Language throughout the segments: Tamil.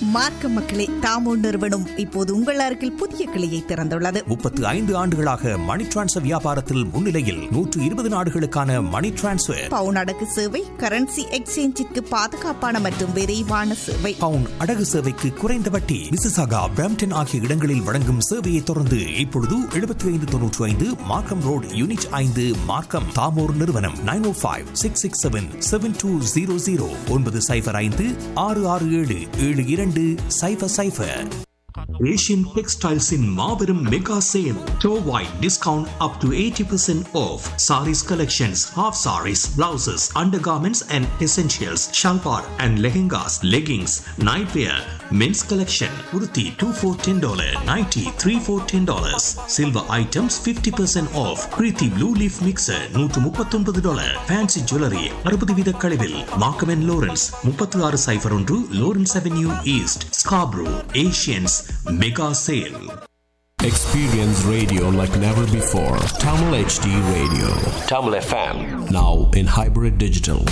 மார்க்க மக்களே தாமோ நிறுவனம் இப்போது உங்கள் அருகில் புதிய கிளையை திறந்துள்ளது முப்பத்து ஐந்து ஆண்டுகளாக மணி டிரான்ஸ்ஃபர் வியாபாரத்தில் முன்னிலையில் நூற்று இருபது நாடுகளுக்கான மணி டிரான்ஸ்ஃபர் பவுன் அடகு சேவை கரன்சி எக்ஸ்சேஞ்சிற்கு பாதுகாப்பான மற்றும் விரைவான சேவை பவுன் அடகு சேவைக்கு குறைந்த வட்டி மிசிசாகா பிரம்டன் ஆகிய இடங்களில் வழங்கும் சேவையை தொடர்ந்து இப்பொழுது எழுபத்தி ஐந்து தொன்னூற்றி ஐந்து மார்க்கம் ரோட் யூனிட் ஐந்து மார்க்கம் தாமோர் நிறுவனம் nine O five six six seven seven two zero zero ஒன்பது சைஃபர் ஐந்து ஆறு ஆறு ஏழு ஏழு இரண்டு சைஃபர் சைஃபர் ஏஷியன் டெக்ஸ்டைல்ஸின் மாபெரும் மெகா சேல் டோ வைட் discount up to eighty percent off sarees collections half sarees blouses undergarments and essentials salwar and lehengas leggings nightwear men's collection உடுத்தி two four ten dollar ninety three four ten dollars silver items fifty percent off Preethi blue leaf mixer நூற்று முப்பத்தொன்பது டாலர் ஃபேன்சி ஜுவல்லரி அறுபது வீத கழிவில் மார்க்கமென் லோரன்ஸ் முப்பத்தி ஆறு சைஃபர் ஒன்று Lawrence Avenue East Scarborough Asians mega sale Experience radio like never before. Tamil HD Radio. Tamil FM. Now in hybrid digital.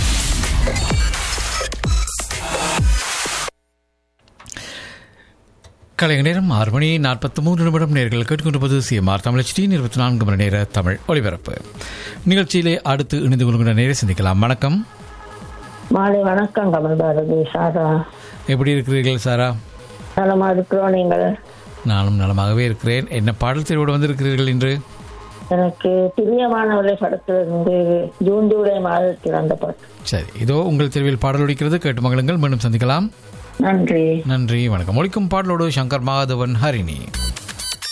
Kalaignar நேரம் ஆறு மணி நாற்பத்தி மூன்று நிமிடம் நேர்கள் கேட்டுக்கொண்டிருப்பது சிஎம்ஆர் தமிழ் டி இருபத்தி நான்கு மணி நேர தமிழ் ஒளிபரப்பு நிகழ்ச்சியிலே அடுத்து இணைந்து கொள்கின்ற நேரை சந்திக்கலாம் வணக்கம் மாலை வணக்கம் கமல் பாரதி சாரா எப்படி இருக்கிறீர்கள் சாரா நலமா இருக்கிறோம் நீங்கள் நானும் நலமாகவே இருக்கிறேன் என்ன பாடல் தேர்வோடு வந்திருக்கிறீர்கள் என்று எனக்கு பிரியமானவரை படத்திலிருந்து ஜூன் ஜூலை மாதத்தில் அந்த பாட்டு சரி இதோ உங்கள் தேர்வில் பாடல் ஒழிக்கிறது கேட்டு மகளுங்கள் மீண்டும் சந்திக்கலாம் நன்றி நன்றி வணக்கம் ஒழிக்கும் பாடலோடு சங்கர் மாதவன் ஹரிணி